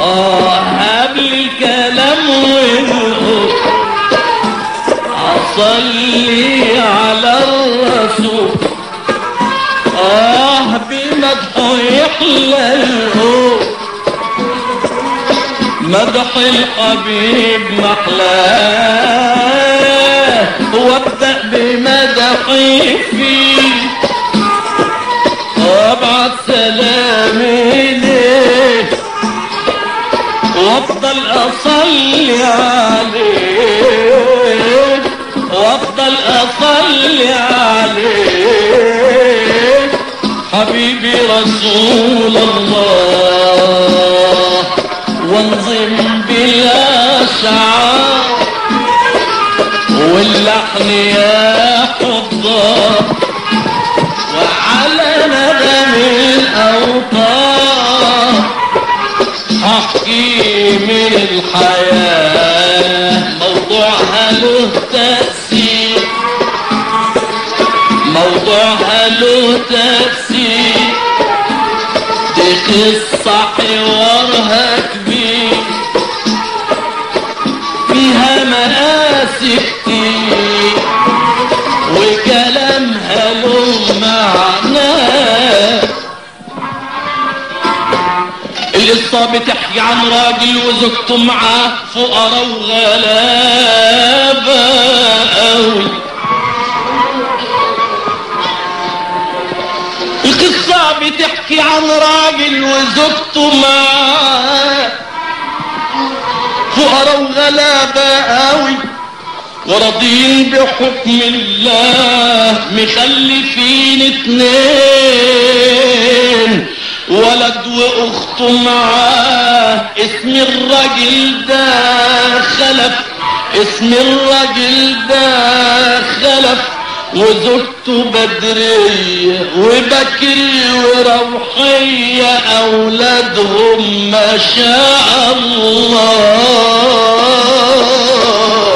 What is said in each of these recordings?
اه قبل الكلام والقول اصلي على الرسول اه بمدحه يحلى القول مدح الحبيب محلاه وابدأ بمدحي فيه وابعت سلامي ليه وافضل اصلي عليه وافضل اصلي عليه حبيبي رسول الله وانظم بالاشعار واللحن يا حضار وعلى ندم الاوطان احكي من الحياة موضوعها له تأثير موضوعها له تأثير دي قصة حوارها كبير فيها مآسي كتير وكلامها له معناه القصة بتحكي عن راجل وزوجته معاه فقراء وغلابة قوي القصة بتحكي عن راجل وزوجته معاه فقراء وغلابة قوي وراضين بحكم الله مخلفين اتنين ولد واخته معاه اسم الراجل ده خلف اسم الراجل ده خلف وزوجته بدرية وبكري وروحية أولادهم ما شاء الله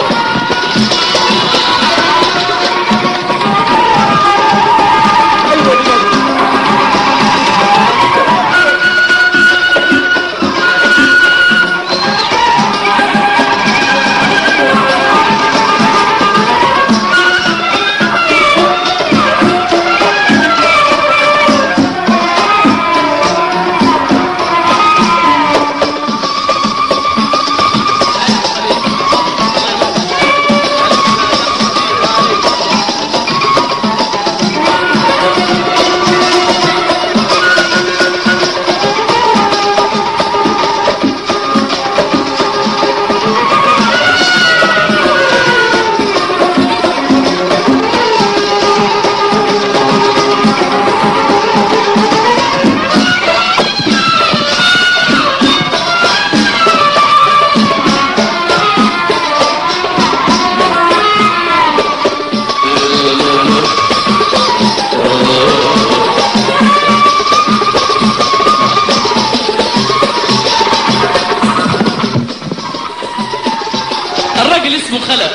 الراجل اسمه خلف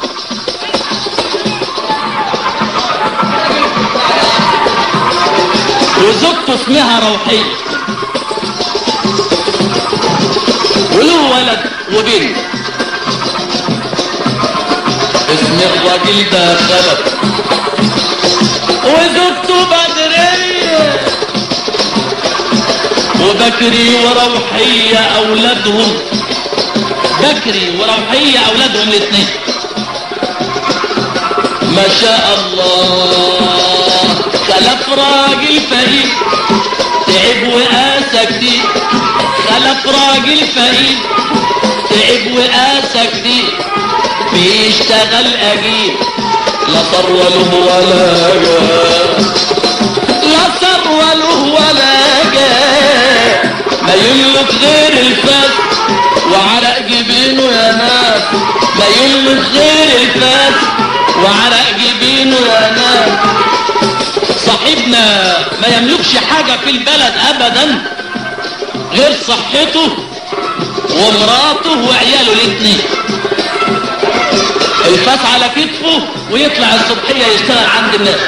وزوجته اسمها روحية وله ولد وبنت اسم الراجل ده خلف وزوجته بدرية وبكري وروحية أولادهم بكري وروحية أولادهم الاثنين ما شاء الله خلف راجل فقير تعب وقاسى كتير خلف راجل فقير تعب وقاسى كتير بيشتغل أجير لا ثروة له ولا جاه لا ثروة له ولا جاه ما يملك غير الفاس وعرق جبينه يا ناس ما يملك غير الفاس وعرق جبينه يا ناس صاحبنا ما يملكش حاجة في البلد أبدا غير صحته ومراته وعياله الاثنين الفاس على كتفه ويطلع الصبحية يشتغل عند الناس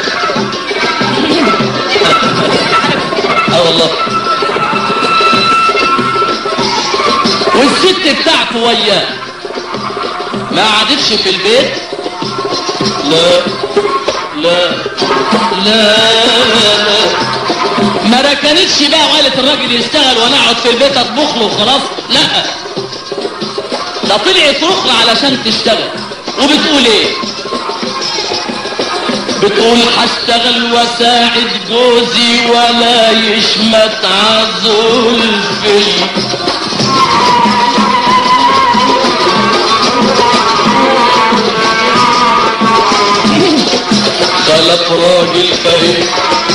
اه والله والست بتاعته وياه ما قعدتش في البيت لا لا لا لا ما ركنتش بقى وقالت الراجل يشتغل وانا اقعد في البيت اطبخ له وخلاص لا ده طلعت اخرى علشان تشتغل وبتقول ايه بتقول هشتغل واساعد جوزي ولا يشمت عزول فيا خلف راجل فقير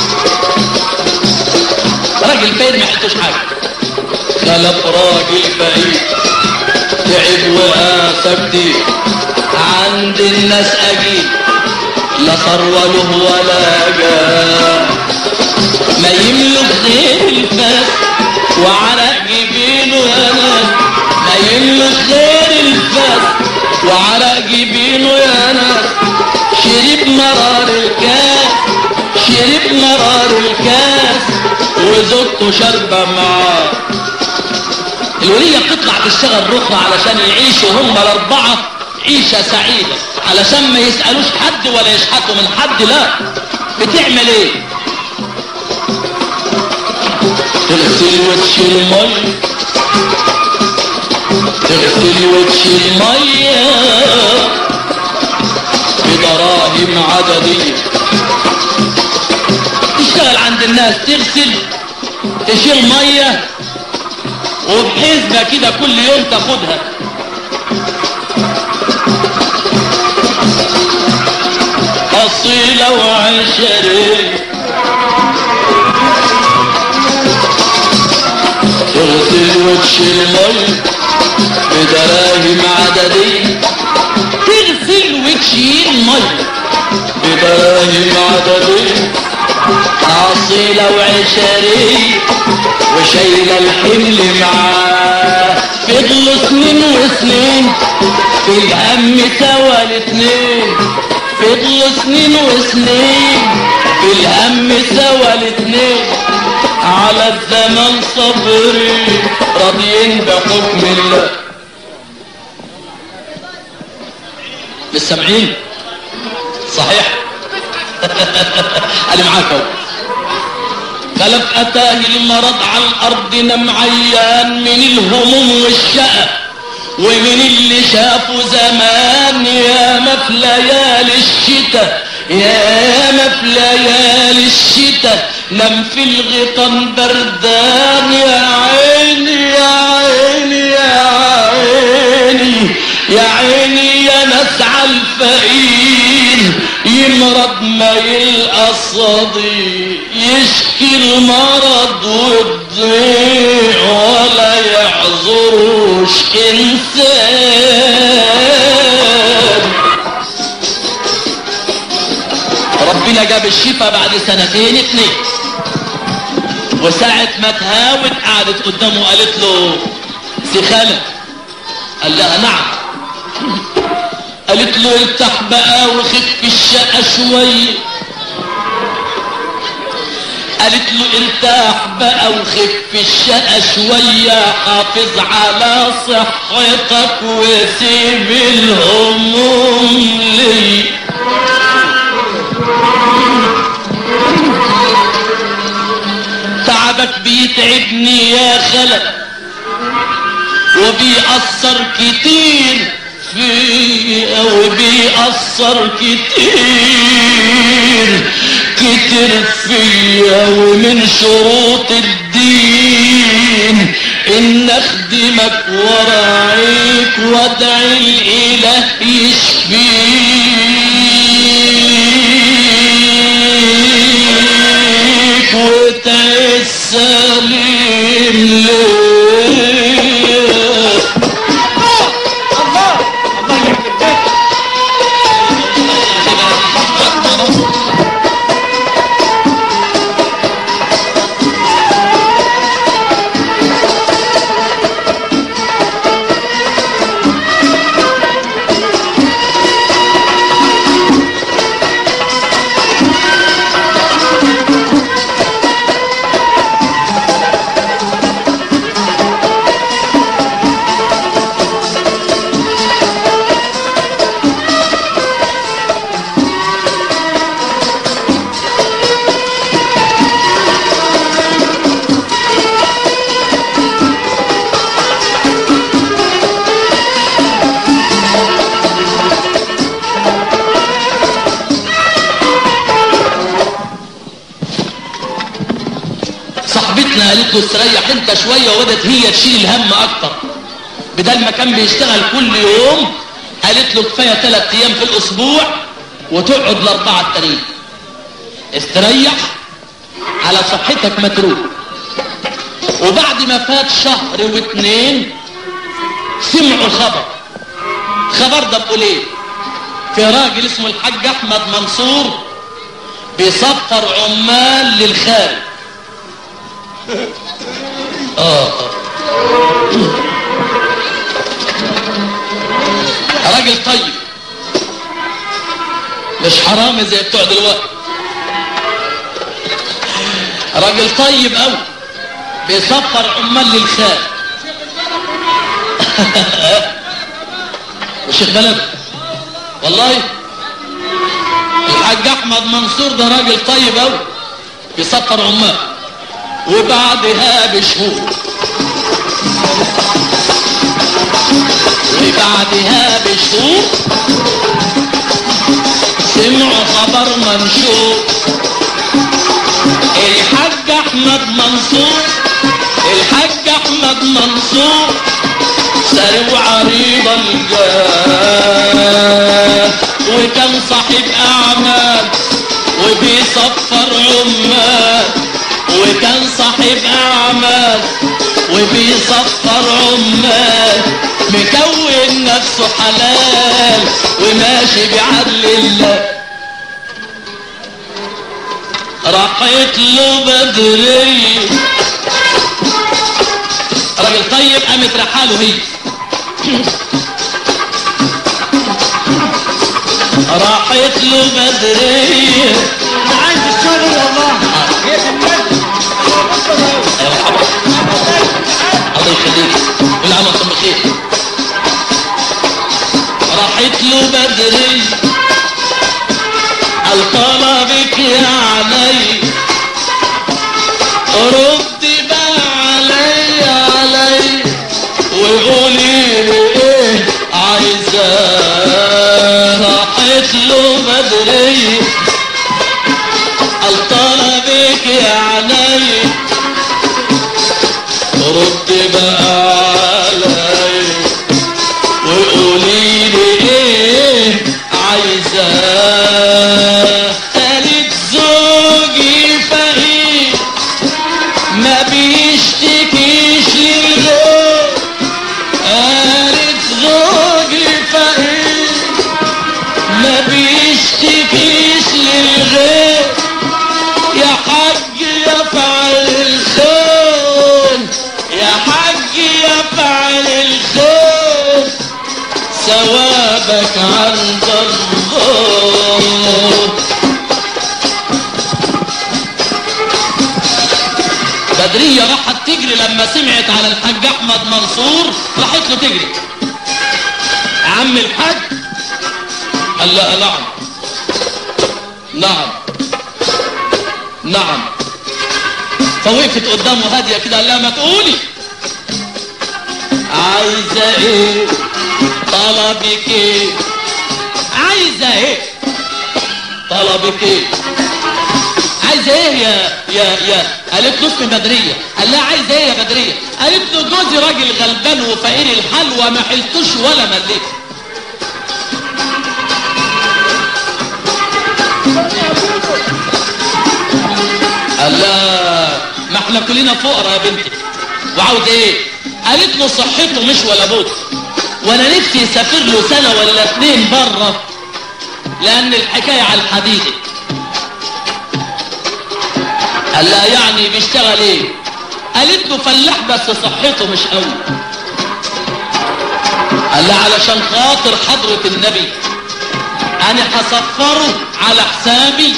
راجل فقير ما حدوش حاجه خلف راجل فقير تعب وقاسى كتير عند الناس اجيب لا ثروه له ولا جاه ما يملك غير الفاس وعرق جبينه يا ناس ما يملك غير الفاس وعرق جبينه يا ناس شرب مرار الكاس شرب مرار الكاس وزوجته شاربة معاه الولية بتطلع تشتغل رخرة علشان يعيشوا هم الأربعة عيشة سعيدة علشان ما يسألوش حد ولا يشحتوا من حد لا بتعمل ايه تغسل وتشيل المية تغسل وتشيل مية بدراهم عددية تشتغل عند الناس تغسل تشيل مية وبحسبة كده كل يوم تاخدها أصيلة وعشرين تغسل وتشيل مية بدراهم عددية تغسل وتشيل مية بدراهم عددية أصيلة وعشرين وشايلة الحمل معاه فضلوا سنين وسنين في الهم سوا الاتنين فضلوا سنين وسنين في الهم سوا الاتنين على الزمن صبري راضيين بحكم الله مش سامعين صحيح انا معاك اهو خلف اتاه المرض على الارض نم عيان من الهموم والشقى ومن اللي شافوا زمان يا ما في ليالي الشتاء يا ما في ليالي الشتاء نم في الغيطان بردان يا عيني يا عيني يا عيني يا عيني يا ناس عالفقير يمرض ما يلقى الصديق يشكي المرض والضيق ولا يعذروش انسان ربنا جاب الشفا بعد سنتين اتنين وساعة ما تهاوت قعدت قدامه قالت له سخالة قال لها نعم قالت له ارتاح بقى وخف الشقة شوية قالت له ارتاح بقى وخف الشقة شوية حافظ على صحتك وسيب الهموم لي تعبك بيتعبني يا خلق وبيأثر كتير فيا وبيأثر كتير كتير فيا ومن شروط الدين ان اخدمك وراعيك وادعي الاله يشفيك وتعيش سليم ليه له استريح انت شويه وبدت هي تشيل الهم اكتر بدل ما كان بيشتغل كل يوم قالت له كفايه ثلاث ايام في الاسبوع وتقعد الاربعه التانيين استريح على صحتك متروك وبعد ما فات شهر واتنين سمعوا الخبر خبر ده بقول ايه في راجل اسمه الحاج احمد منصور بيسفر عمال للخارج اه راجل طيب مش حرامي زي بتوع دلوقتي راجل طيب قوي بيسفر عمال للخارج وشيخ بلد والله الحاج احمد منصور ده راجل طيب قوي بيسفر عمال وبعدها بشهور وبعدها بشهور سمعوا خبر منشور الحاج احمد منصور الحاج احمد منصور ساروا عريض الجاه وكان صاحب اعمال وبيصفر عمال وكان صاحب اعمال وبيصفر عمال مكون نفسه حلال وماشي بعدل الله راحت له بدري راجل طيب قامت رحاله هي راحت له بدري عايز الشغل والله هي في المجد يا مرحبا الله يخليك كل عام وانتم بخير راحت له بدري قال طلبك يا علي ردي بقى علي علي وقولي لي ايه عايزاه راحت له بدري قال طلبك يا علي رد بقى علي وقولي لي ايه عايزاه قالت زوجي فقير ما بيشتكيش للغير قالت زوجي فقير ما بيشتكيش للغير يا حاج يا فعل الخير يا حاج يا فعل الخير ثوابك عند الله بدرية راحت تجري لما سمعت على الحاج احمد منصور راحت له تجري عم الحاج قال لها نعم نعم نعم فوقفت قدامه هادية كده قال لها ما تقولي عايزة ايه طلبك ايه عايزة ايه طلبك ايه عايزة ايه يا يا يا قالت له اسمي بدرية قال لها عايزة ايه يا بدرية قالت له جوزي راجل غلبان وفقير الحال وما حلتوش ولا مليت قال لا ما احنا كلنا فقراء يا بنتي وعاوز ايه قالت له صحته مش ولا بد وانا نفسي يسافر له سنه ولا اتنين بره لان الحكايه على الحديده قال لها يعني بيشتغل ايه قالت له فلاح بس صحته مش قوي قال لها علشان خاطر حضره النبي انا هسفره على حسابي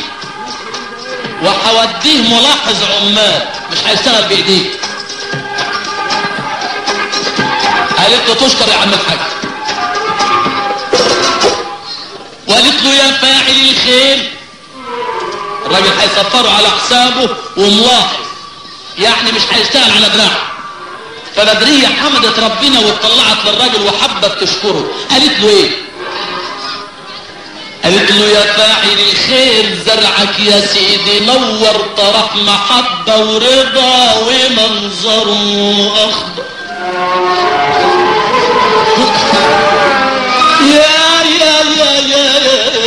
وهوديه ملاحظ عمال مش هيشتغل بايديه قالت له تشكر يا عم الحاج وقالت له يا فاعل الخير الراجل هيسفره على حسابه وملاحظ يعني مش هيشتغل على دراعه فبدرية حمدت ربنا وطلعت للراجل وحبت تشكره قالت له ايه قالت له يا فاعل الخير زرعك يا سيدي نور طرح محبة ورضا ومنظره أخضر يا يا يا يا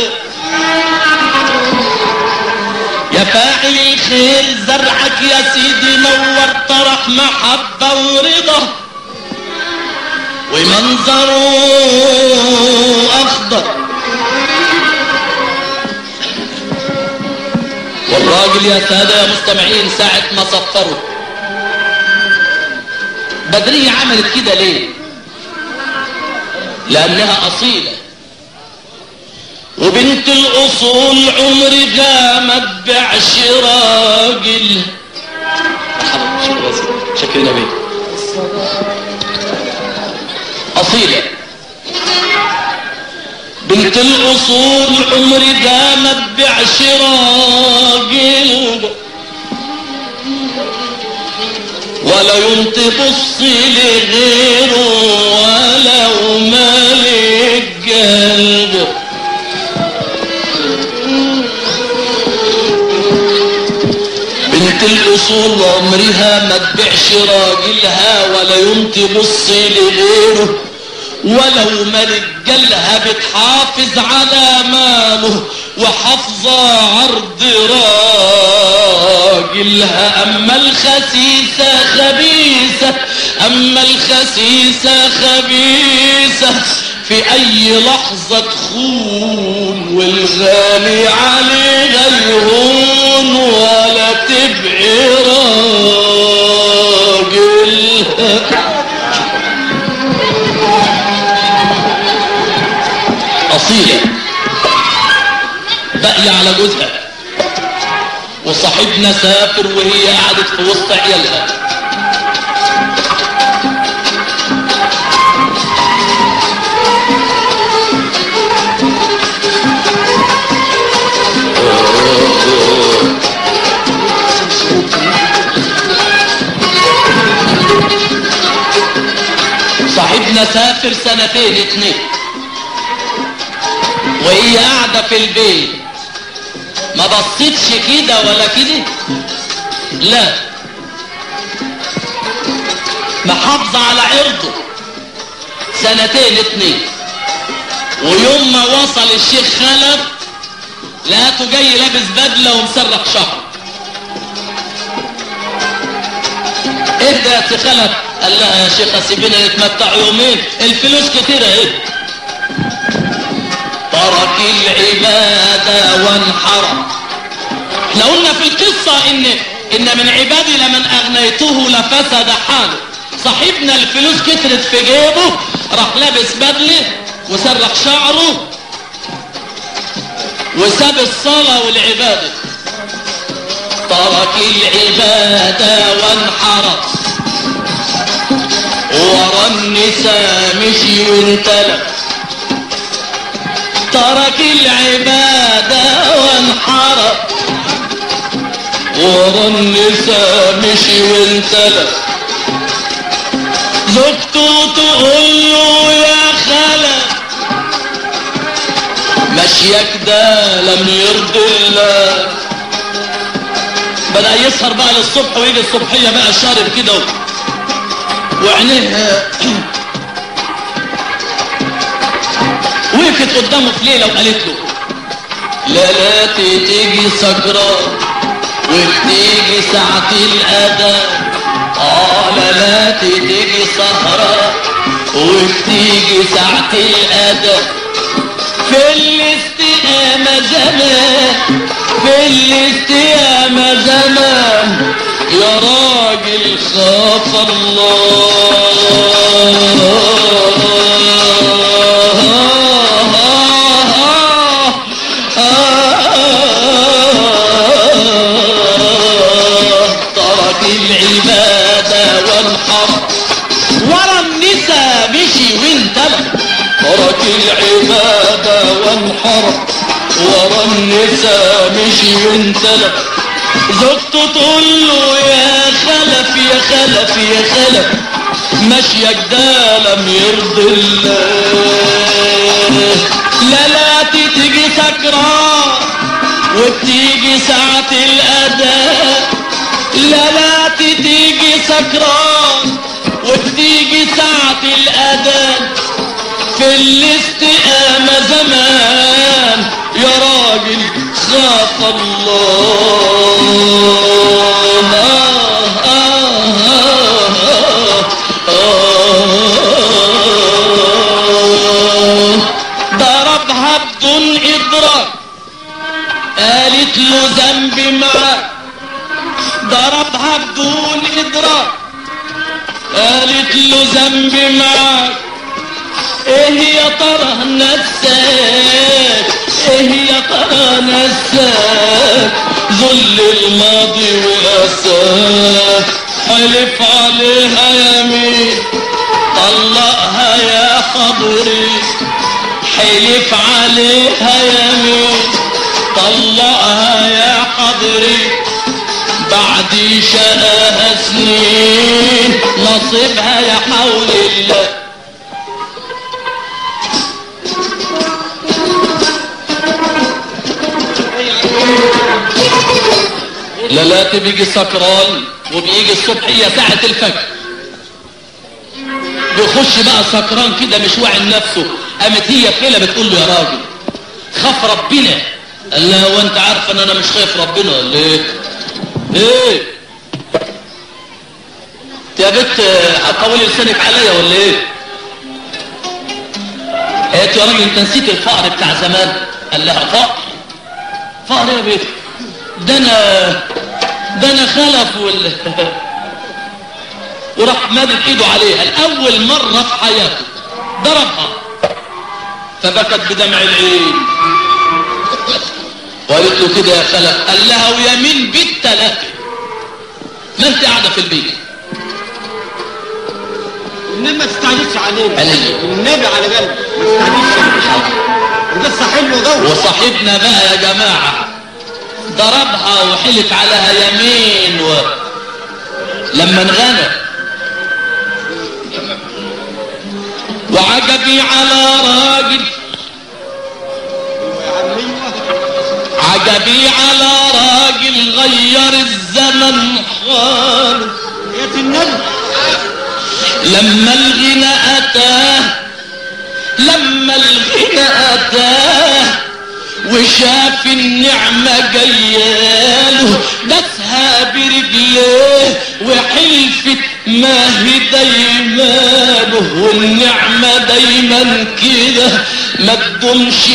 يا فاعل الخير زرعك يا سيدي نور طرح محبة ورضا ومنظره أخضر والراجل يا سادة يا مستمعين ساعة ما صفروا بدرية عملت كده ليه لأنها أصيلة وبنت الأصول عمرها ما تبيعش راجل مرحبا شكرا يا سيدي شكرا نبي أصيلة بنت الأصول عمرها ما تبيعش راجل ولا يوم تبص لغيره ولو مالك قلبه بنت الأصول عمرها ما تبيعش راجلها ولا يوم تبص لغيره ولو ما رجالها بتحافظ على ماله وحافظة عرض راجلها أما الخسيسة خبيثة أما الخسيسة خبيثة في أي لحظة تخون والغالي عليها يهون ولا تبقي راجلها أصيلة باقية على جوزها وصاحبنا سافر وهي قعدت في وسط عيالها صاحبنا سافر سنتين اتنين وهي قاعدة في البيت ما بصيتش كده ولا كده لا محافظة على عرضه سنتين اتنين ويوم ما وصل الشيخ خلف لقيته جاي لابس بدلة ومسرح شعر ايه ده يا سي خلف قال لها يا شيخة سيبينا نتمتع يومين الفلوس كتيرة ايه ترك العبادة وانحرف احنا قلنا في القصة ان ان من عبادي لمن اغنيته لفسد حاله صاحبنا الفلوس كترت في جيبه راح لابس بدلة وسرح شعره وساب الصلاة والعبادة ترك العبادة وانحرف ورا النساء مشي وانتلف ترك العبادة وانحرف ورا النساء مشي وانتلف زوجته تقول له يا خالد مشيك ده لم يرضي الله بدأ يسهر بقى للصبح ويجي الصبحية بقى شارب كده وعينيه وقفت قدامه في ليلة وقالت له لا لا تيجي سكران وبتيجي ساعة الأذان آه لا لا تيجي سهرة وبتيجي ساعة الأذان في الاستقامة زمان في الاستقامة زمان يا راجل خاف الله ترك العبادة والحرب ورا النساء مشي وانتبه ترك العبادة والحرب ورا النساء مشي وانتبه زوجته تقول له يا خلف يا خلف يا خلف مشيك ده لم يرضي الله لا لا تيجي سكران وبتيجي ساعة الأداء لا لا تيجي سكران وبتيجي ساعة الأذان في الاستقامة زمان يا راجل خاف الله آه آه آه آه ضربها بدون إدراك قالت له ذنبي معاك ضربها بدون إدراك قالت له ذنبي معاك ايه يا ترى نساك ايه يا ترى نساك ذل الماضي واساك حلف عليها يمين طلقها يا حضري حلف عليها يمين طلقها يا حضري بعد شقاها سنين نصيبها يا حول الله لا لا بيجي سكران وبيجي الصبح هي ساعة الفجر بيخش بقى سكران كده مش واعي لنفسه قامت هي كده بتقول له يا راجل خاف ربنا قال لها وانت عارفه ان انا مش خايف ربنا ولا ايه ايه يا بنت هتطولي لسانك عليا ولا ايه قالت يا راجل انت نسيت الفقر بتاع زمان قال لها فقر فقر يا بنت ده انا ده انا خلف وال وراح مادد ايده عليها الاول مره في حياته ضربها فبكت بدمع العين وقالت له كده يا خلف قال لها ويمين بالتلاتة ما انت قاعده في البيت النبي ما تستعجلش علينا علي. النبي على بالك ما تستعجلش وده صاحب له جو وصاحبنا بقى يا جماعة ضربها وحلف عليها يمين و... لما انغنى وعجبي على راجل يا عمي عجبي على راجل غير الزمن خالص يا النبي لما الغنى أتاه لما الغنى أتاه وشاف النعمة جياله دسها برجليه وحلفت ما هي دايماله والنعمة دايما كده ما تدومش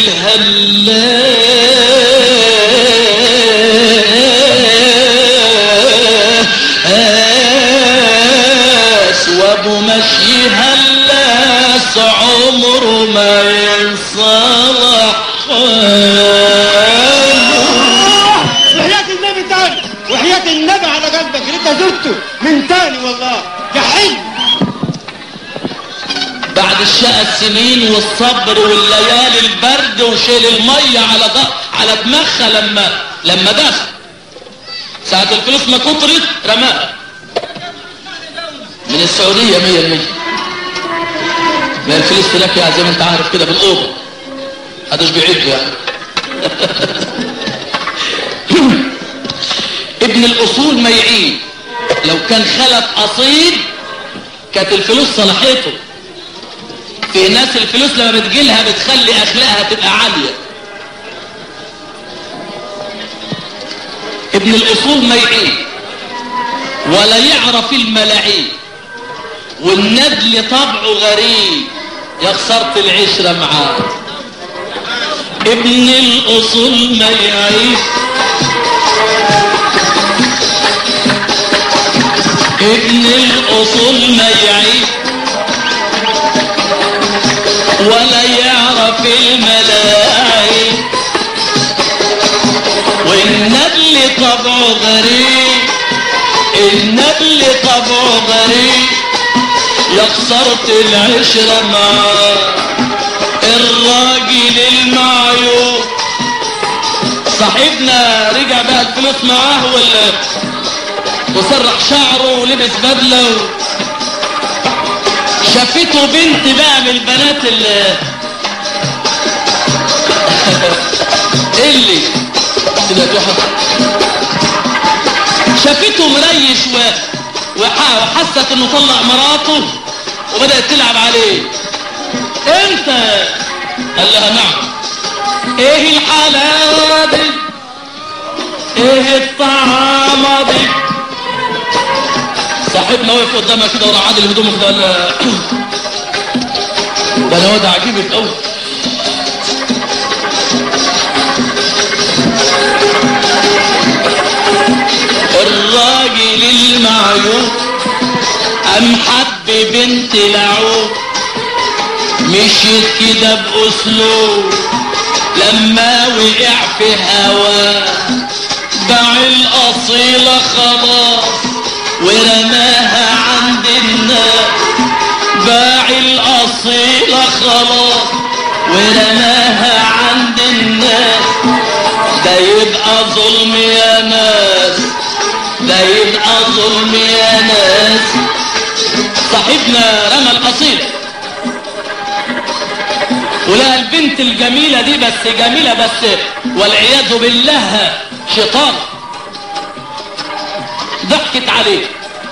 للهلاس وابو مشيها اللاس عمره ما ينصلح وحياة النبي تاني وحياة النبي على قلبك اللي انت زرته من تاني والله يا حي بعد الشقى السنين والصبر والليالي البرد وشيل المية على ض... على دماغها لما لما دخل ساعة الفلوس ما كترت رماها من السعودية مية المية ما الفلوس هناك يعني زي ما انت عارف كده بالأوضة محدش بيعد يعني ابن الأصول ما يعيد لو كان خلف أصيل كانت الفلوس صلاحيته في ناس الفلوس لما بتجيلها بتخلي اخلاقها تبقى عالية ابن الاصول ما يعيب ولا يعرف الملاعين والندل طبعه غريب يا خسرت العشرة معاه ابن الاصول ما يعيب ابن الاصول ما يعيب ولا يعرف الملاعين والنبل طبعه غريب النبل طبعه غريب يا خسرت العشرة معاه الراجل المعيوب صاحبنا رجع بقى الفلوس معاه ولا وسرح شعره ولبس بدله و... شافته بنت بقى من البنات اللي اللي سمعت واحد شافته مريش و... وح- وحست انه طلع مراته وبدأت تلعب عليه انت قال لها نعم ايه الحلاوة دي ايه الطعامة دي صاحبنا وقف قدامها كده وراح عادل هدومه كده قال لها ده انا واد عجيبك قوي الراجل المعيوب قام حب بنت لعوب مشيت كده بأسلوب لما وقع في هوا باع الأصيلة خلاص ورماها عند الناس باع الأصيلة خلاص ورماها عند الناس ده يبقى ظلم يا ناس ده يبقى ظلم يا ناس صاحبنا رمى الأصيلة ولقى البنت الجميلة دي بس جميلة بس والعياذ بالله شيطان ضحكت عليه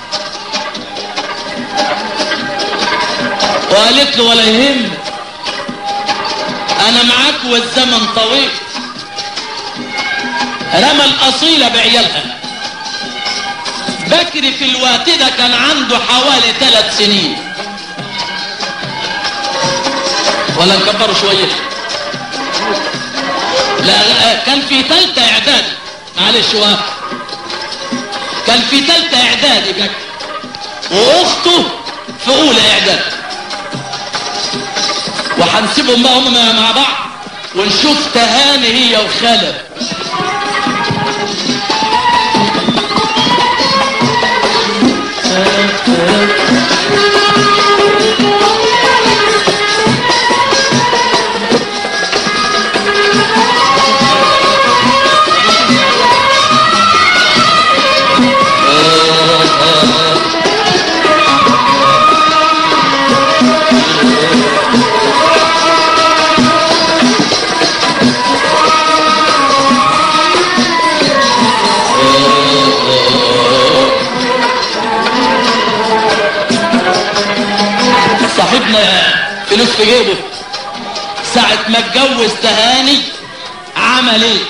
وقالت له ولا يهم انا معاك والزمن طويل رمى الاصيلة بعيالها بكري في الوقت ده كان عنده حوالي ثلاث سنين ولا نكبره شوية لا لا، كان في ثالثة اعداد معلش هو كان في ثالثة اعدادي بكري واخته في اولى اعداد وهنسيبهم بقى هم مع بعض ونشوف تهاني هي وخالد صاحبنا فلوس في جيبه ساعة ما اتجوز تهاني عمل ايه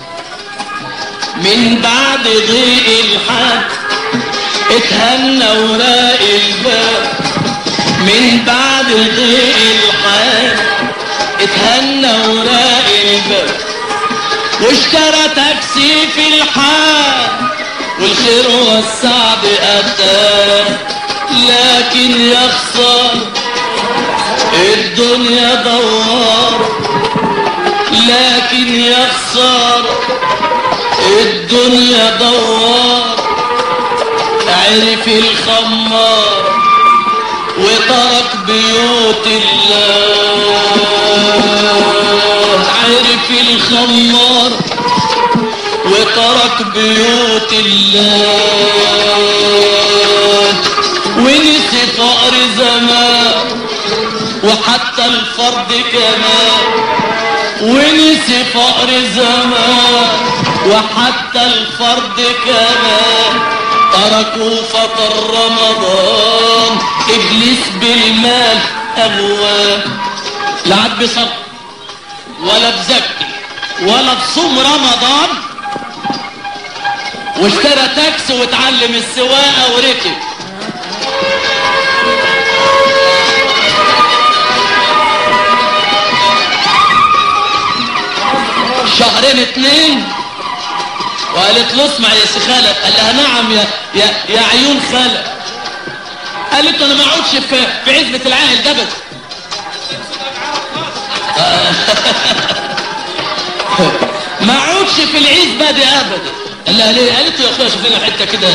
من بعد ضيق الحد اتهنى وراق الباب من بعد ضيق الحد اتهنى وراق الباب واشترى تاكسي في الحال والخير والسعد اتاه لكن يخسر الدنيا دوار لكن يخسر الدنيا دوار عرف الخمار وترك بيوت الله عرف الخمار وترك بيوت الله ونسي فقر زمان وحتى الفرد كمان ونسي فقر زمان وحتى الفرد كمان تركوا فطر رمضان ابليس بالمال اغواه لا عاد بصبر ولا بزكي ولا بصوم رمضان واشترى تاكسي واتعلم السواقه وركب شهرين اتنين وقالت له اسمع يا سي خالد قال لها نعم يا يا, يا عيون خالد قالت له انا ما اقعدش في في عزبه العاهل ده بس ما اقعدش في العزبه دي ابدا قال لها ليه قالت له يا اخويا شوف لنا حته كده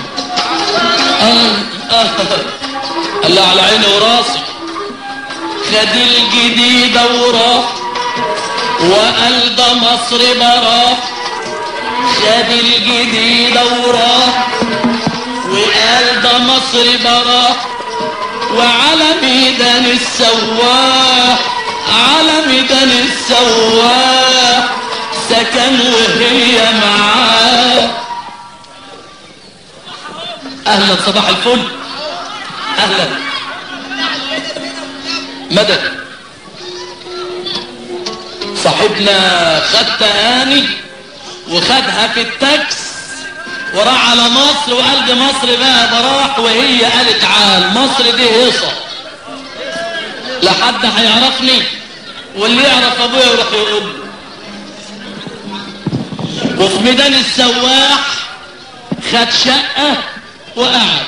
آه آه. قال لها على عيني وراسي خد الجديده وراح وقال ده مصر براه خد الجديدة وراح وقال ده مصر براه وعلى ميدان السواح على ميدان السواح سكن وهي معاه اهلا صباح الفل اهلا مدد صاحبنا خد تهاني وخدها في التاكس وراح على مصر وقال دي مصر بقى براح وهي قالت تعال مصر دي هيصة لا حد هيعرفني واللي يعرف ابويا يروح يقول له وفي ميدان السواح خد شقة وقعد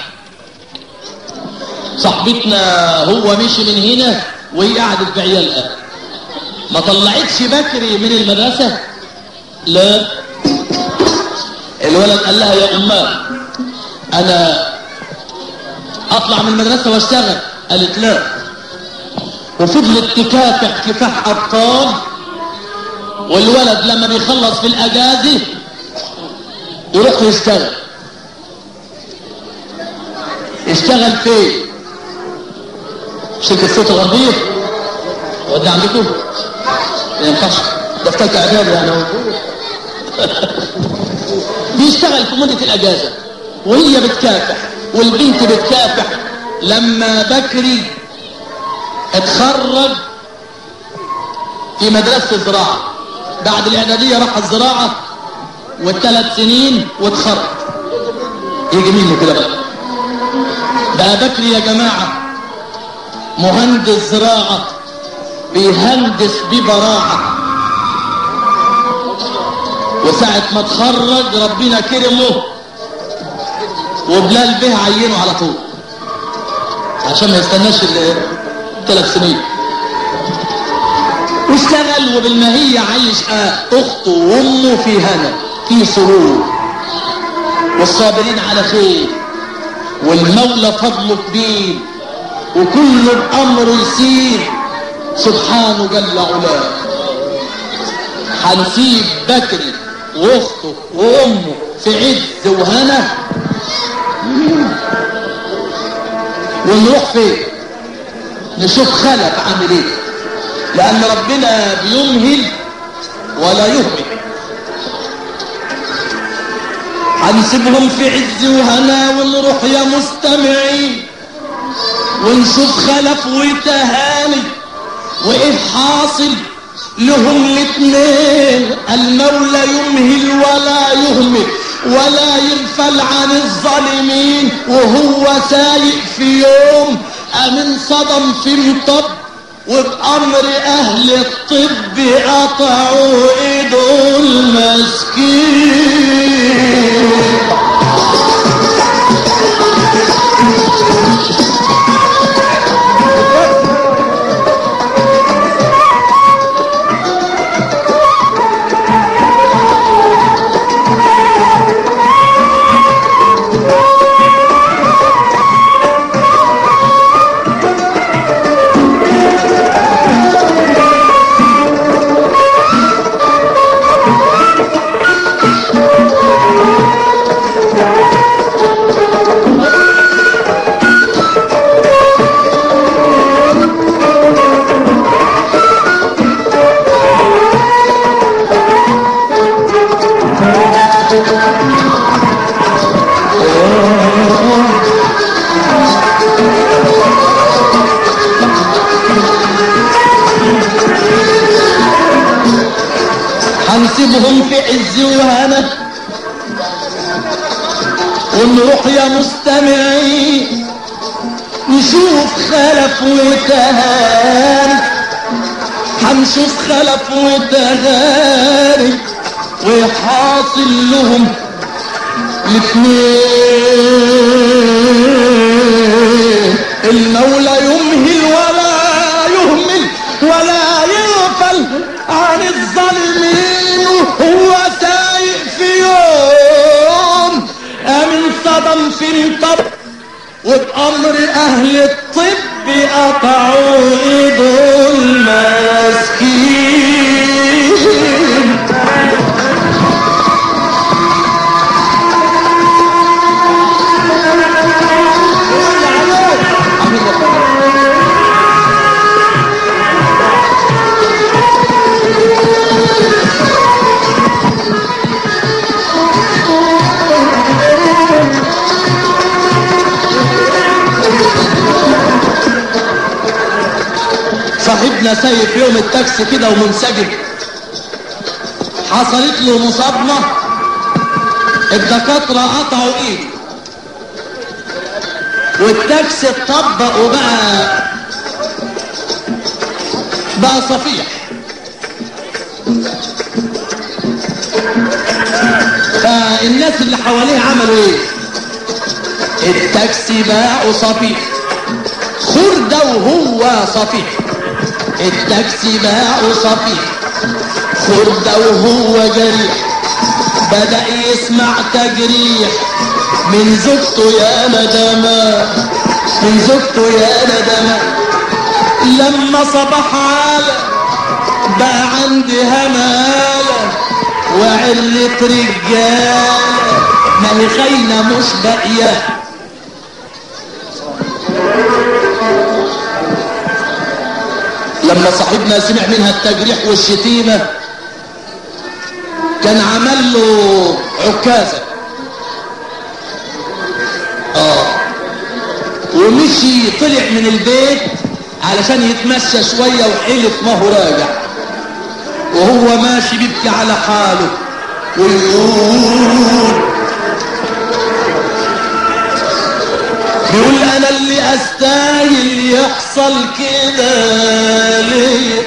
صاحبتنا هو مشي من هنا وهي قعدت بعيالها ما طلعتش بكري من المدرسة لا الولد قال لها يا أماه أنا أطلع من المدرسة واشتغل قالت لا وفضلت تكافح كفاح أبطال والولد لما بيخلص في الأجازة يروح يشتغل يشتغل فين شركة صوت الغربية ودي عندكم ما ينفعش ده في تالتة اعدادي يعني هو بيشتغل في مدة الأجازة وهي بتكافح والبنت بتكافح لما بكري اتخرج في مدرسة الزراعة بعد الإعدادية راح الزراعة والثلاث سنين واتخرج يجي منه كده بقى بقى بكري يا جماعة مهندس زراعة بيهندس ببراعة وساعة ما اتخرج ربنا كرمه وبلال به عينه على طول عشان ما يستناش الثلاث سنين واشتغل وبالماهية عايش اخته وامه في هنا في سرور والصابرين على خير والمولى فضله كبير وكل الامر يسير سبحانه جل علاه هنسيب بكري واخته وامه في عز وهنا ونروح فين نشوف خلف عامل ايه لان ربنا بيمهل ولا يهمل هنسيبهم في عز وهنا ونروح يا مستمعين ونشوف خلف وتهاني وايه حاصل لهم الاثنين المولى يمهل ولا يهمل ولا يغفل عن الظالمين وهو سايق في يوم امن صدم في مطب وبأمر أهل الطب قطعوا إيده المسكين هنسيبهم في عز وهنا ونروح يا مستمعين نشوف خلف وتهاني هنشوف خلف وتهاني ويحاصل لهم الاثنين المولى يمهل ولا يهمل ولا يغفل عن الظالمين هو سايق في يوم امن صدم في الطب وبأمر أهل الطب قطعوا إيده المسكين صاحبنا سايق في يوم التاكسي كده ومنسجم حصلت له مصابنا الدكاترة قطعوا ايده والتاكسي اتطبق وبقى بقى صفيح فالناس اللي حواليه عملوا ايه التاكسي باعوا صفيح خردة وهو صفيح التاكسي باعوا صفيح خردة وهو جريح بدأ يسمع تجريح من زوجته يا ندمة من زوجته يا ندمة لما صبح عالة بقى عندي همالة وعلة رجالة ما هي خاينة مش باقية لما صاحبنا سمع منها التجريح والشتيمة كان عمل له عكازة اه ومشي طلع من البيت علشان يتمشى شوية وحلف ما هو راجع وهو ماشي بيبكي على حاله ويقول بيقول انا اللي استاهل يحصل كده ليه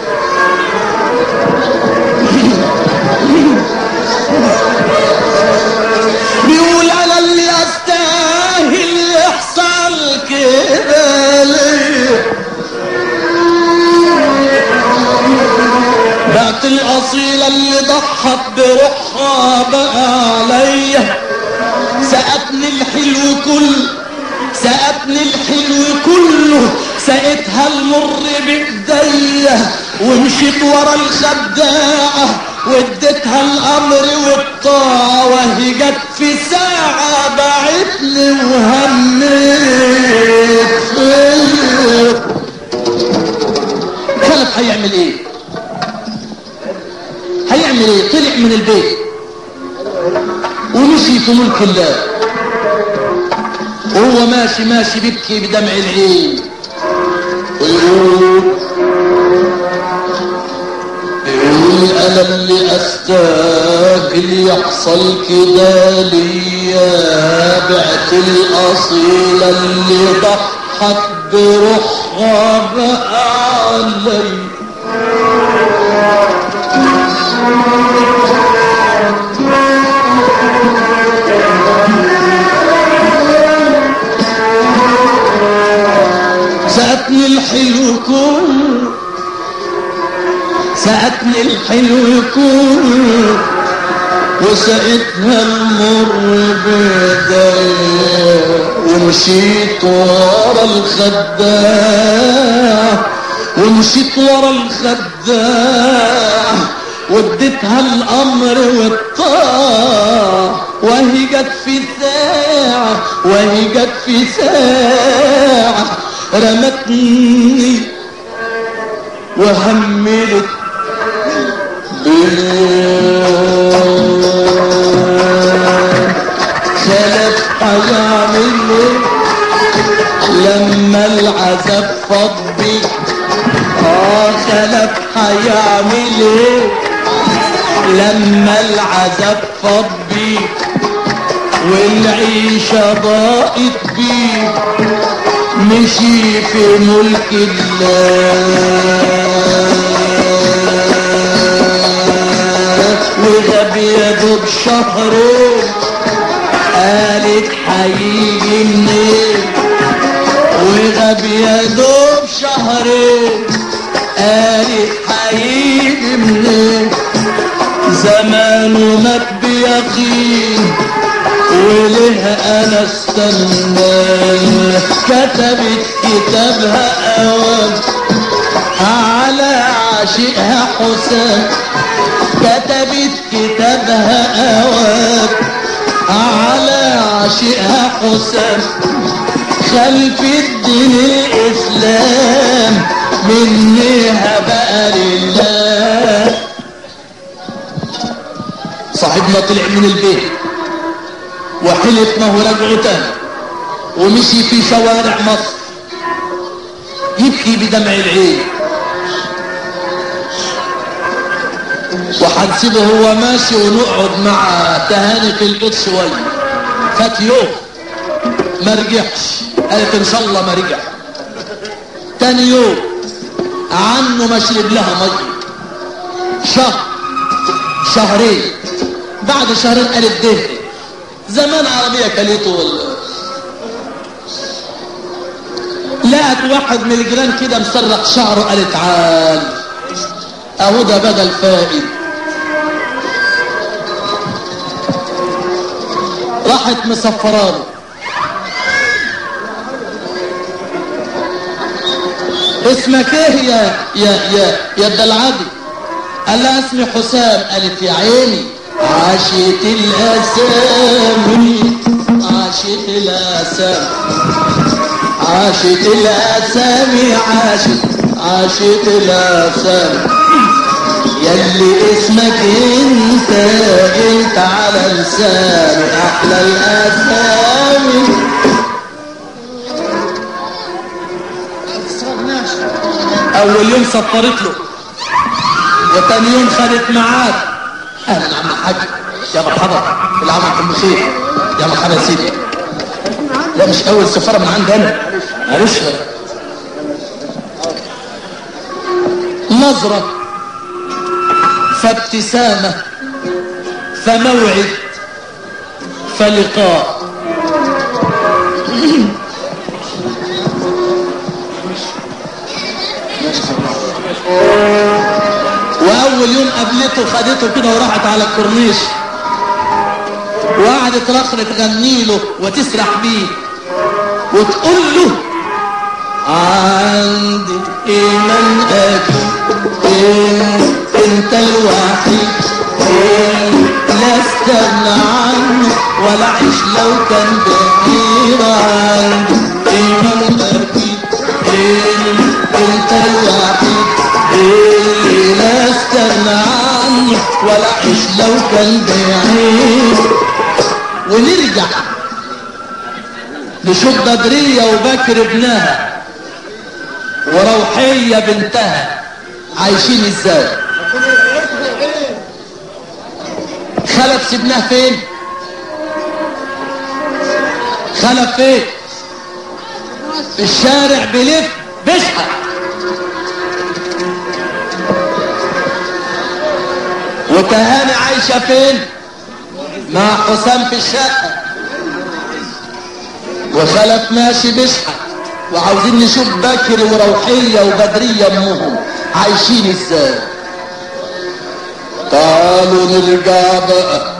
بيقول انا اللي استاهل يحصل كده ليه بعت الاصيلة اللي ضحت بروحها بقى عليا سقتني الحلو كله سقتني الحلو كله سقتها المر بايديا ومشيت ورا الخداعة واديتها الامر والطاعة وهي جت في ساعة بعتني وهميت فيا خلف هيعمل ايه هيعمل ايه طلع من البيت ومشي في ملك الله وهو ماشي ماشي بيبكي بدمع العين ويقول يقول انا اللي استاهل يحصل كده ليا بعت الاصيلة اللي ضحت بروحها بقى علي سأتني الحلو كله سأتني الحلو كله وسقتها المر بيديا ومشيت ورا الخداع ومشيت ورا الخداع واديتها الامر والطاعة وهي جت في ساعة وهي جت في ساعة رمتني وهملت بيه خلف هيعمل ايه لما العذاب فاض بيه اه خلف هيعمل ايه لما العذاب فاض بيه والعيشة ضاقت بيه مشي في ملك الله وغاب يده بشهرين قالت هيجي منين وغاب يده بشهرين قالت هيجي منين زمانه مات بيقين وله انا استناه كتبت كتابها اوام على عاشقها حسام كتبت كتابها اوام على عاشقها حسام خلف الدين الاسلام منها بقى لله صاحبنا طلع من البيت وحلف ما هو رجعه تاني ومشي في شوارع مصر يبكي بدمع العين وحنسيبه هو ماشي ونقعد مع تهاني في البيت شويه فات يوم ما رجعش قالت ان شاء الله ما رجع تاني يوم عنه ما شرب لها ميه شهر شهرين بعد شهرين قالت ده زمان عربيه كليته وال... لقت واحد من الجيران كده مسرق شعره قالت عال اهو ده بدل فائد راحت مسفرانه اسمك ايه يا يا يا يا الدلعدي قال لها اسمي حسام قالت يا عيني عاشت الاسامي عاشت الاسامي عاشت الاسامي عاشت عاشت الاسامي يلي اسمك انت انت على لساني احلى الاسامي اول يوم سفرت له وتاني يوم خدت معاه اهلا عم الحاج يا مرحبا كل عام وانتم بخير يا مرحبا يا سيدي لا مش اول سفاره من عندي انا معلش نظره فابتسامه فموعد فلقاء واول يوم قابلته خدته كده وراحت على الكورنيش وقعدت رخرة تغني له وتسرح بيه وتقول له عندي ايمان اكيد إن انت الوحيد إن لا استغنى عنه ولا عيش لو كان بعيد عندي ايمان اكيد إن انت الوحيد اللي لا استغنى عنه ولا عيش لو كان بعيد ونرجع نشوف بدرية وبكر ابنها وروحية بنتها عايشين ازاي خلف سيبناه فين خلف فين في الشارع بيلف بيشحت وتهاني عايشة فين مع حسام في الشقة وخلف ماشي بيشحت وعاوزين نشوف بكر وروحية وبدرية امهم عايشين ازاي تعالوا نرجع بقى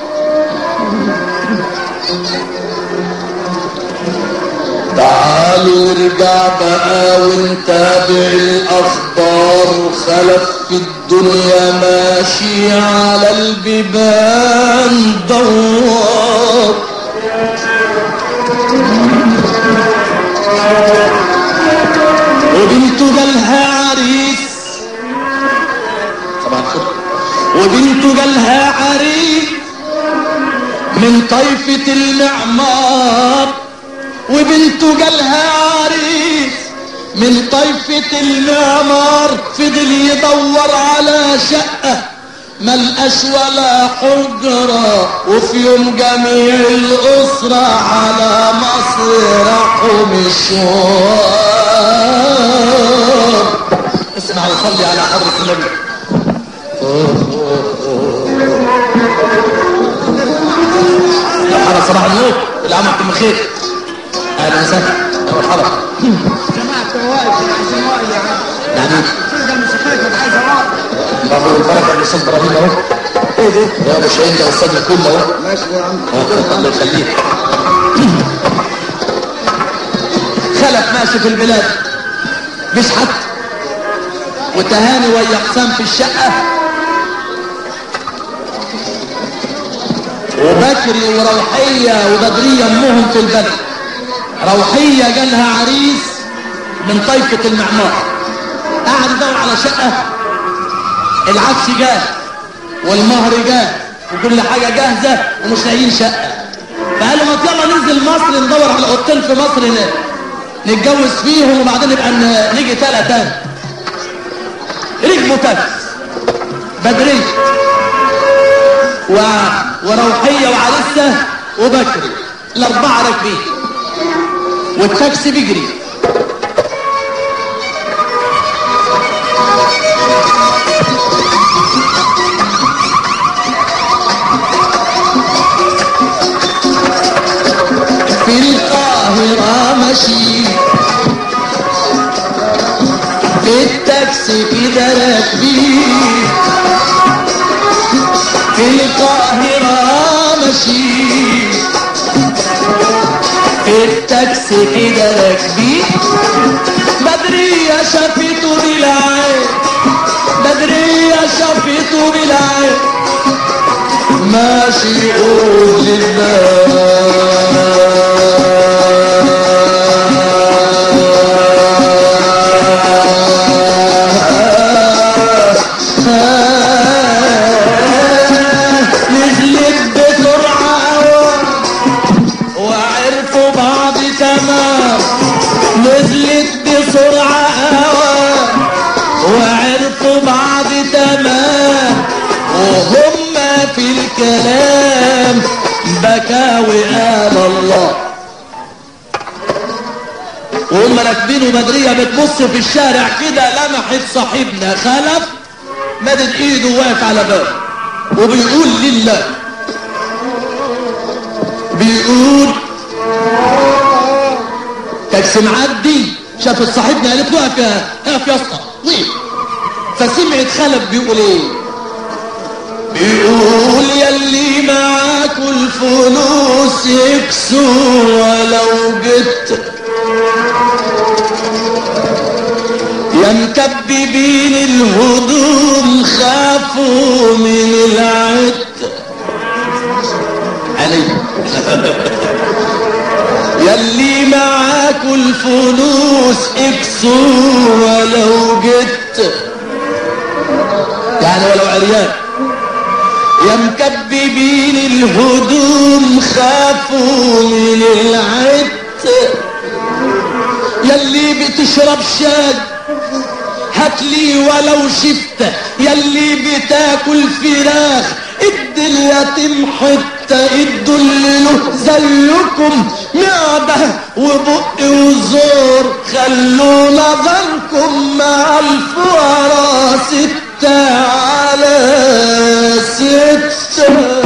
تعالوا نرجع بقى ونتابع الاخبار خلف في الدنيا ماشي على البيبان دوار وبنته جالها عريس طبعا خد وبنته جالها عريس من طائفة المعمار وبنته جالها عريس من طائفة المعمار فضل يدور على شقة ملقاش ولا حجرة وفي يوم جميع الأسرة على مصر راحوا مشوار اسمع وصلي على حضرة النبي مرحبا صباح النور كل عام وانتم بخير اهلا وسهلا يا مرحبا جماعة واقف انا عايزين واقف يا عم يعني الفرقة الموسيقية كانت عايزة واقف بابا البركه اللي استاذ ابراهيم اهو ايه ده يا ابو شاهين ده استاذنا كله اهو ماشي يا عم آه، الله يخليك خلف ماشي في البلاد بيشحت وتهاني ويا حسام في الشقة وبكري وروحية وبدرية امهم في البلد روحية جالها عريس من طائفة المعمار قاعد يدور على شقة العفش جاه والمهر جاه وكل حاجة جاهزة ومش لاقيين شقة فقالوا ما يلا ننزل مصر ندور على اوضتين في مصر ن- نتجوز فيهم وبعدين نبقى ن- نيجي تلا تاني ركبوا تاكس بدرية و... وروحية وعرسة وبكري الأربعة راكبين والتاكسي بيجري في القاهرة ماشي في التاكسي كده راكبين في القاهرة ماشي في التاكسي كده راكبين بدرية شافته بالعين بدرية شافته بالعين ماشي يقول لله نزلت بسرعة وعرفوا بعض تمام نزلت بسرعة وعرفوا بعض تمام وهم في الكلام بكى وقال الله وهم راكبين وبدرية بتبص في الشارع كده لمحت صاحبنا خلف مدد ايده واقف على بابه وبيقول لله بيقول تاكسي معدي شافت صاحبنا قالت له اقف يا اقف يا اسطى وقف فسمعت خلف بيقول ايه بيقول يلي معاكوا الفلوس يكسوا ولو جيت يا مكببين الهدوم خافوا من العد علي يلي معاكوا الفلوس اكسوا ولو جيت يعني ولو عريان يا مكببين الهدوم خافوا من العد يلي بتشرب شاي هاتلي ولو شفته يلي بتاكل فراخ ادي اليتيم حتة ادوا اللي له زيكم معده وبق وزور خلوا نظركم مع الفقراء ستة على ستة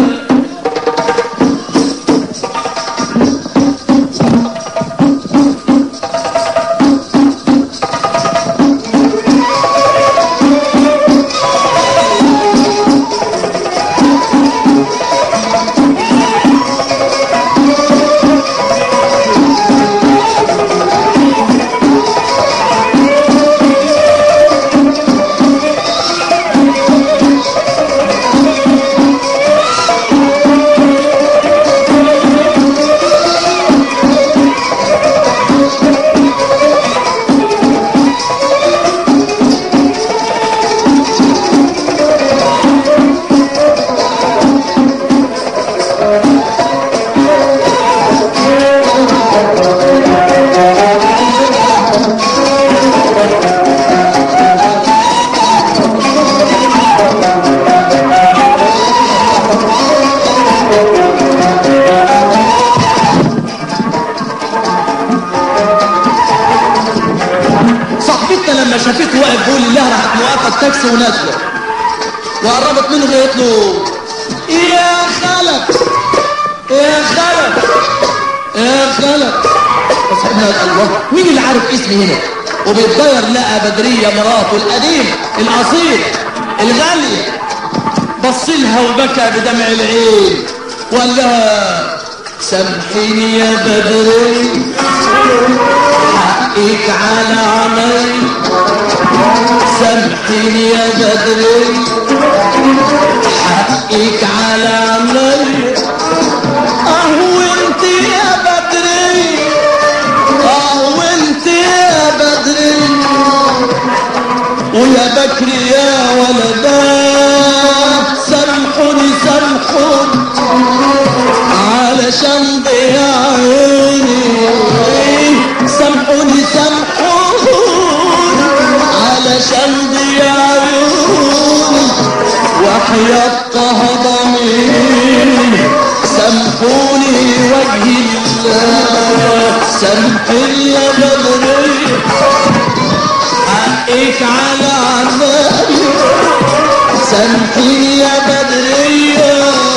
صاحبتنا لما شافته واقف بيقول لله راحت موقفه التاكسي ونازله وقربت منه قالت له يا خلف يا خلف يا خلف فصاحبنا قال الله مين اللي عارف اسمي هنا وبيتغير لقى بدريه مراته القديم الاصيل الغاليه بص لها وبكى بدمع العين وقال لها سامحيني يا بدري حقك على عمري سامحيني يا بدري حقك على عمري اهو انت يا بدري اهو انت يا بدري ويا بكري يا ولدات سامحوني سامحوني علشان ضياع عيني سامحوني علشان ضياعوني وحياة ضميري سامحوني وجه الله سامحني يا بدرية حقك على عمالي سامحني يا بدرية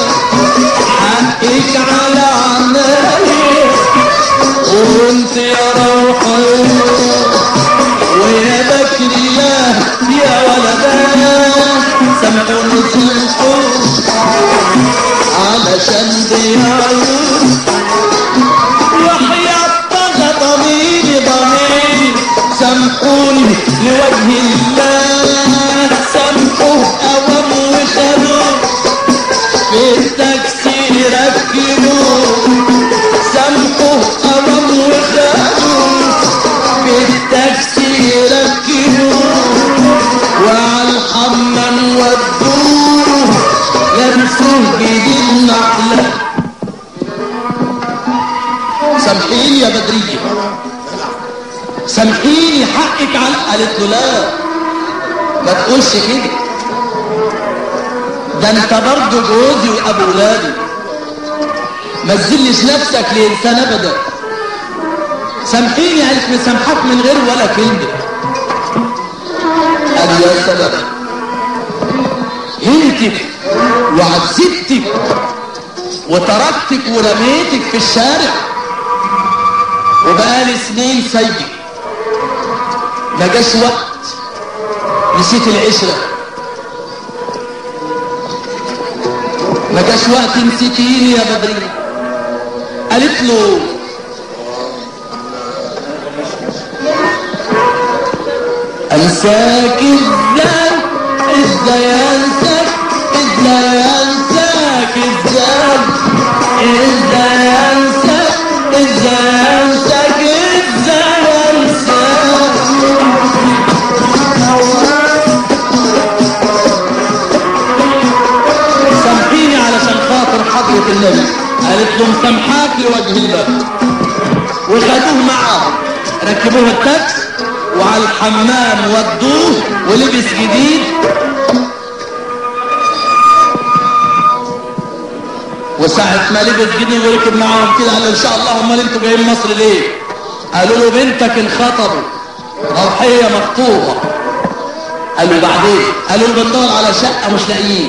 حقك على عمالي وانت يا روحي ويا بكرية يا ولدان سامحوني سامحوني علشان ضياعوني وحياة طغى ضميري ضميري سامحوني لوجه الله سامحوه أوام وخلوه في التاكسي ركبوه سامحوه أوام وخلوه في التاكسي ركبوه وعلى الحمام ودوه لبسوه جديد نحله سامحيني يا بدرية سامحيني حقك على قالت له لا ما تقولش كده ده انت برضه جوزي وابو ولادي ما تذلش نفسك لانسان ابدا سامحيني قالت مسامحك من غير ولا كلمه قال يا سلام هنتك وعذبتك وتركتك ورميتك في الشارع وبقالي سنين سايبك ما جاش وقت نسيت العشرة ما جاش وقت نسيتيني يا بدرية قالت له انساك ازاي ازاي انساك ازاي انساك ازاي ازاي انساك ازاي انساك ازاي انساك سامحيني علشان خاطر حضرة النبي قالت له مسامحاك لوجه الله وخدوه معاهم ركبوه التاكس وعلى الحمام ودوه ولبس جديد وساعة ما لبس جديد وركب معاهم كده قال له ان شاء الله امال انتوا جايين مصر ليه؟ قالوا له بنتك انخطبت روحية مخطوبة قال له بعدين قالوا له بندور على شقة مش لاقيين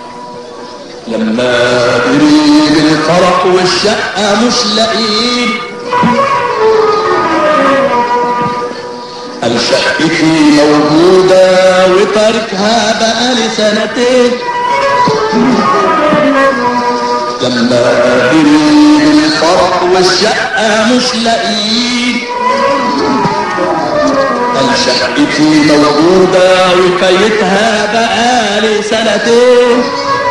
لما قريب الفرح والشقة مش لاقيين قال شقتي موجودة وتركها بقالي سنتين لما قريب الفرح والشقة مش لاقيين قال شقتي موجودة وكيتها بقالي سنتين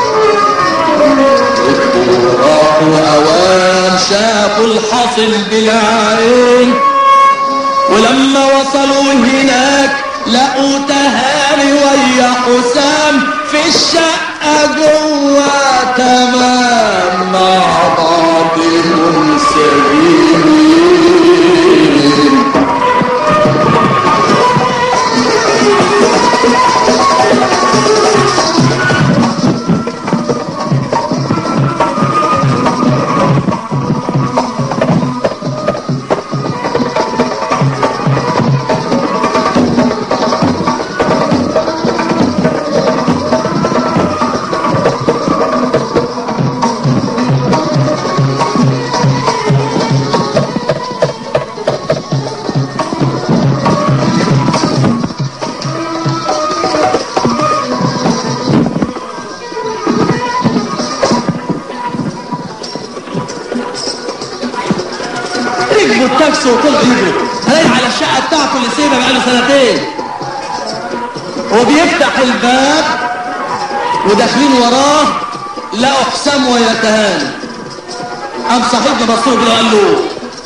راحوا أوام شافوا الحصل بالعين ولما وصلوا هناك لقوا تهاني ويا حسام في الشقة جوا تمام مع بعضهم سبيل ركبوا التاكسي وطلعوا يجروا هلاقي على الشقه بتاعته اللي سايبها بقاله سنتين وبيفتح الباب وداخلين وراه لقوا حسام ويتهان قام صاحبنا بصوا كده وقال له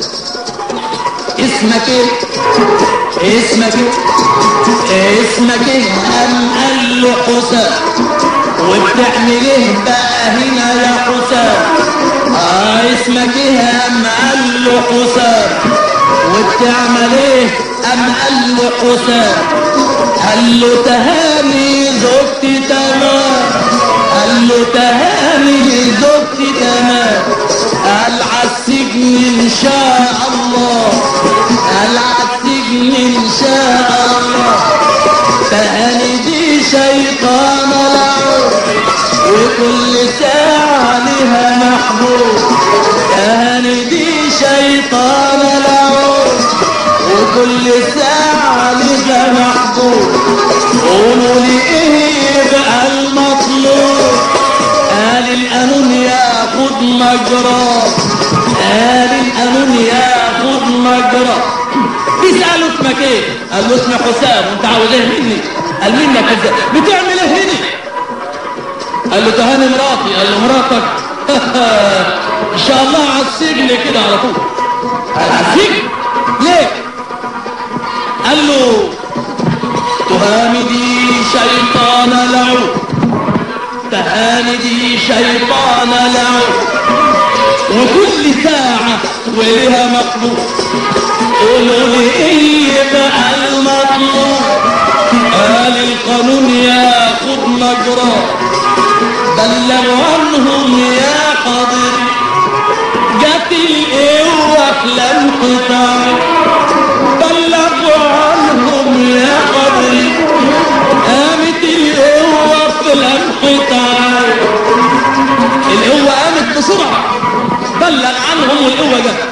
اسمك ايه؟ اسمك ايه؟ اسمك ايه؟ قام قال له حسام وبتعمل ايه بقى هنا يا حسام؟ اه اسمك ايه؟ قام قال له حسام وبتعمل ايه؟ قام قال له حسام قال له تهاني زوجتي تمام قال له تهاني زوجتي تمام قال عالسجن ان شاء الله قال عالسجن ان شاء الله تهاني دي شيطان لعوب وكل ساعة لها محبوب تهاني دي شيطان لعوب وكل ساعة لها محبوب قولوا لي ايه بقى المطلوب قال القانون ياخد مجرى قال القانون ياخد مجرى بيسأله اسمك ايه قال له اسمي حسام وانت عاوز ايه مني قال منك ازاي بتعمل ايه هنا قال له تهاني مراتي قال له مراتك ان شاء الله على السجن كده على طول قال على السجن ليه قال له تهاني دي شيطان لعوب تهاني دي شيطان لعوب وكل ساعة ولها مطلوب قولوا لي ايه بقى المطلوب قال القانون ياخد مجراه بلغوا عنهم يا حاضر جت القوة في الانقطاع بلغوا عنهم يا حاضر قامت القوة في الانقطاع القوة قامت بسرعة بلغ عنهم والقوة جت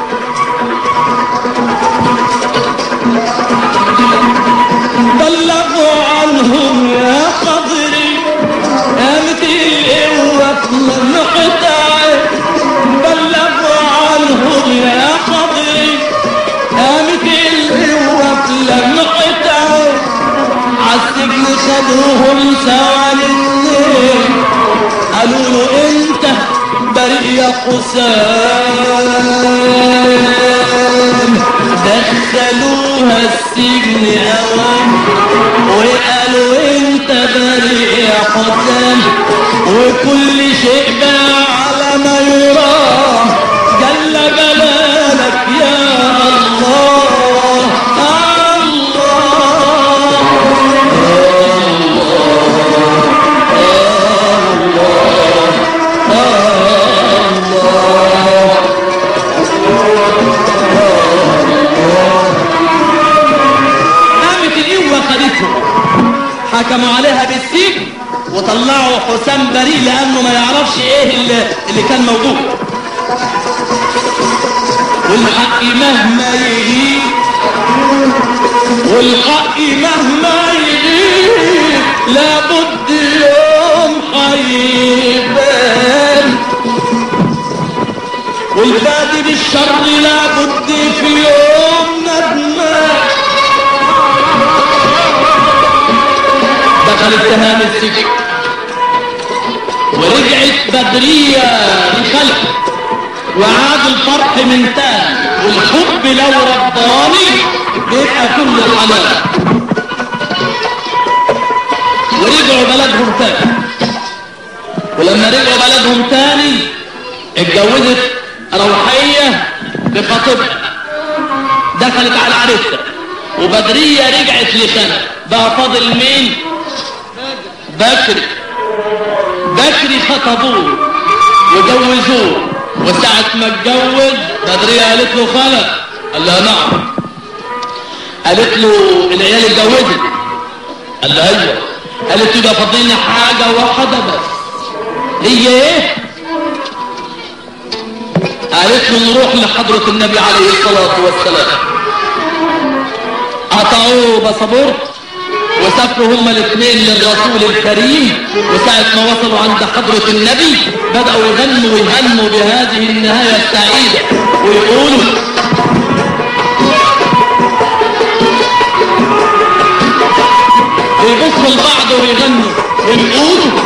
بلغوا عنهم يا خضري قامت القوة في الانقطاع بلغوا عنهم يا خضري قامت القوة في الانقطاع عالسجن خدوهم سوا الاثنين قالوا له انت بريء يا حسام دخلوها السجن اوام وقالوا انت بريء يا حسام وكل شيء بقى على ما يرام جل جلالك يا الله الله قامت القوة خدتهم حكموا عليها بالسجن وطلعوا حسام بريء لأنه ما يعرفش ايه اللي, اللي كان موجود والحق مهما يغيب والحق مهما يغيب لابد يوم هيبان والبادي بالشر لابد في يوم ندمان دخلت تهام السجن ورجعت بدرية لخلق وعاد الفرح من تاني والحب لو رباني بيبقى كل الحنان ورجعوا بلدهم تاني ولما رجعوا بلدهم تاني اتجوزت روحية بخطيبها دخلت على عريسها وبدرية رجعت لخلق بقى فاضل مين بكري بكري خطبوه وجوزوه وساعة ما اتجوز بدرية قالت له خلق قال لها نعم قالت له العيال اتجوزت قال لها ايوه قالت يبقى فاضلنا حاجة واحدة بس هي ايه قالت له نروح لحضرة النبي عليه الصلاة والسلام قطعوه بصبور وسافروا هما الاثنين للرسول الكريم وساعة ما وصلوا عند حضرة النبي بدأوا يغنوا ويهنوا بهذه النهاية السعيدة ويقولوا ويبصوا لبعض ويغنوا ويقولوا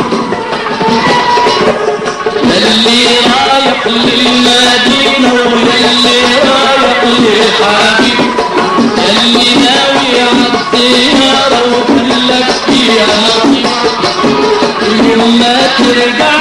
اللي رايح للمدينة واللي رايح للحبيب اللي ناوي عالديار وكلك فيها نصيب يوم ما ترجع